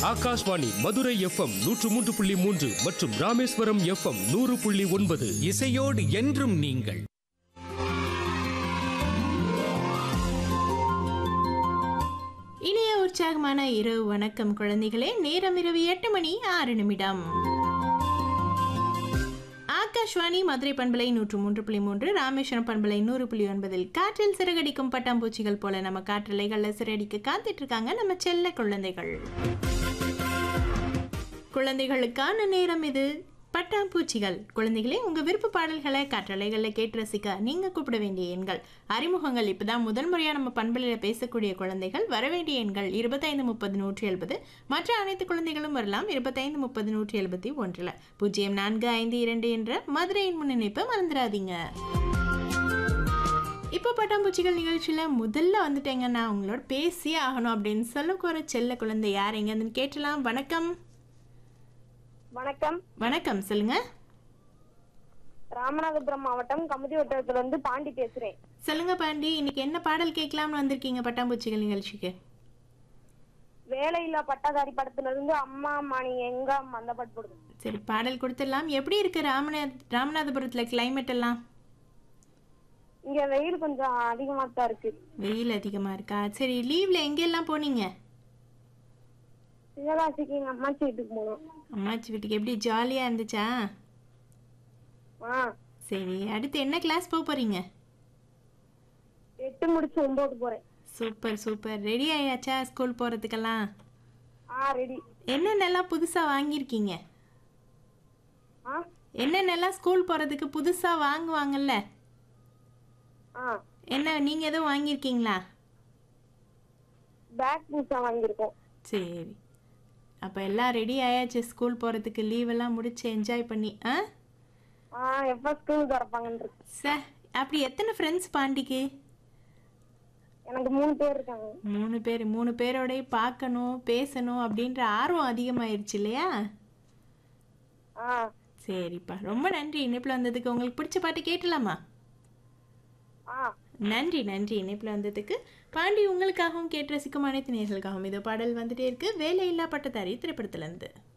Akashvani Madurai FM நூற்று மூன்று புள்ளி மூன்று மற்றும் ராமேஸ்வரம் எஃப்எம் நூறு புள்ளி ஒன்பது இசையோடு என்றும் நீங்கள் இனிய உற்சாகமான இரவு வணக்கம் குழந்தைகளே நேரம் இரவு எட்டு மணி ஆறு நிமிடம் ஆகாஷ்வாணி மதுரை பண்பலை நூற்று மூன்று புள்ளி மூன்று ராமேஸ்வரம் பண்பலை நூறு புள்ளி ஒன்பதில் காற்றில் சிறகடிக்கும் பட்டாம்பூச்சிகள் போல நம்ம காற்றலைகளில் சிறகடிக்க காத்துட்டு இருக்காங்க நம்ம செல்ல குழந்தைகள் குழந்தைகளுக்கான நேரம் இது பட்டாம்பூச்சிகள் குழந்தைகளே உங்க விருப்ப பாடல்களை காற்றலைகளில் கேட்டு ரசிக்க நீங்க கூப்பிட வேண்டிய எண்கள் அறிமுகங்கள் இப்பதான் முதல் முறையா நம்ம பண்பலையில் பேசக்கூடிய குழந்தைகள் வர வேண்டிய எண்கள் இருபத்தைந்து முப்பது நூற்றி எழுபது மற்ற அனைத்து குழந்தைகளும் வரலாம் இருபத்தைந்து முப்பது நூற்றி எழுபத்தி ஒன்றில் பூஜ்ஜியம் நான்கு ஐந்து இரண்டு என்ற மதுரையின் முன்னிணைப்பை மறந்துடாதீங்க இப்போ பட்டாம்பூச்சிகள் நிகழ்ச்சியில் முதல்ல வந்துட்டேங்க நான் உங்களோட பேசியே ஆகணும் அப்படின்னு சொல்லக்கூற செல்ல குழந்தை யார் எங்கேருந்துன்னு கேட்டலாம் வணக்கம் வணக்கம் வணக்கம் சொல்லுங்க ராமநாதபுரம் மாவட்டம் கமுதி வட்டத்துல இருந்து பாண்டி பேசுறேன் சொல்லுங்க பாண்டி இன்னைக்கு என்ன பாடல் கேட்கலாம்னு வந்திருக்கீங்க பட்டாம்பூச்சிகள் நிகழ்ச்சிக்கு வேலையில்லா பட்டதாரி படத்துல இருந்து அம்மா அம்மா நீங்க எங்க அம்மா அந்த பாட்டு போடுங்க சரி பாடல் கொடுத்துடலாம் எப்படி இருக்கு ராமநாத ராமநாதபுரத்தில் கிளைமேட் எல்லாம் இங்க வெயில் கொஞ்சம் அதிகமா தான் இருக்கு வெயில் அதிகமாக இருக்கா சரி லீவில் எங்கெல்லாம் போனீங்க சிவகாசிக்கு எங்க அம்மாச்சி வீட்டுக்கு போனோம் அம்மாச்சி வீட்டுக்கு எப்படி ஜாலியாக இருந்துச்சா ஆ சரி அடுத்து என்ன கிளாஸ் போக போகிறீங்க எட்டு முடிச்சு ஒன்பது போறேன் சூப்பர் சூப்பர் ரெடி ஆயாச்சா ஸ்கூல் போகிறதுக்கெல்லாம் ஆ ரெடி என்னென்னலாம் புதுசாக வாங்கியிருக்கீங்க ஆ என்னென்னலாம் ஸ்கூல் போகிறதுக்கு புதுசாக வாங்குவாங்கல்ல ஆ என்ன நீங்கள் எதுவும் வாங்கியிருக்கீங்களா பேக் புதுசா வாங்கியிருக்கோம் சரி அப்போ எல்லாம் ரெடி ஆயாச்சு ஸ்கூல் போகிறதுக்கு லீவெல்லாம் முடிச்சு என்ஜாய் பண்ணி ஆ ஆ எப்ப ஸ்கூல் திறப்பாங்கன்னு இருக்கு ச அப்படி எத்தனை ஃப்ரெண்ட்ஸ் பாண்டிக்கு எனக்கு மூணு பேர் இருக்காங்க மூணு பேர் மூணு பேரோடய பார்க்கணும் பேசணும் அப்படின்ற ஆர்வம் அதிகமாயிருச்சு இல்லையா ஆ சரிப்பா ரொம்ப நன்றி இணைப்பில் வந்ததுக்கு உங்களுக்கு பிடிச்ச பாட்டு கேட்டலாமா ஆ நன்றி நன்றி இணைப்பில் வந்ததுக்கு பாண்டி உங்களுக்காகவும் கேட்டு ரசிக்கும் அனைத்து நேர்களுக்காகவும் இது பாடல் வந்துட்டே இருக்கு வேலையில்லா பட்டதாரி திரைப்படத்துலேருந்து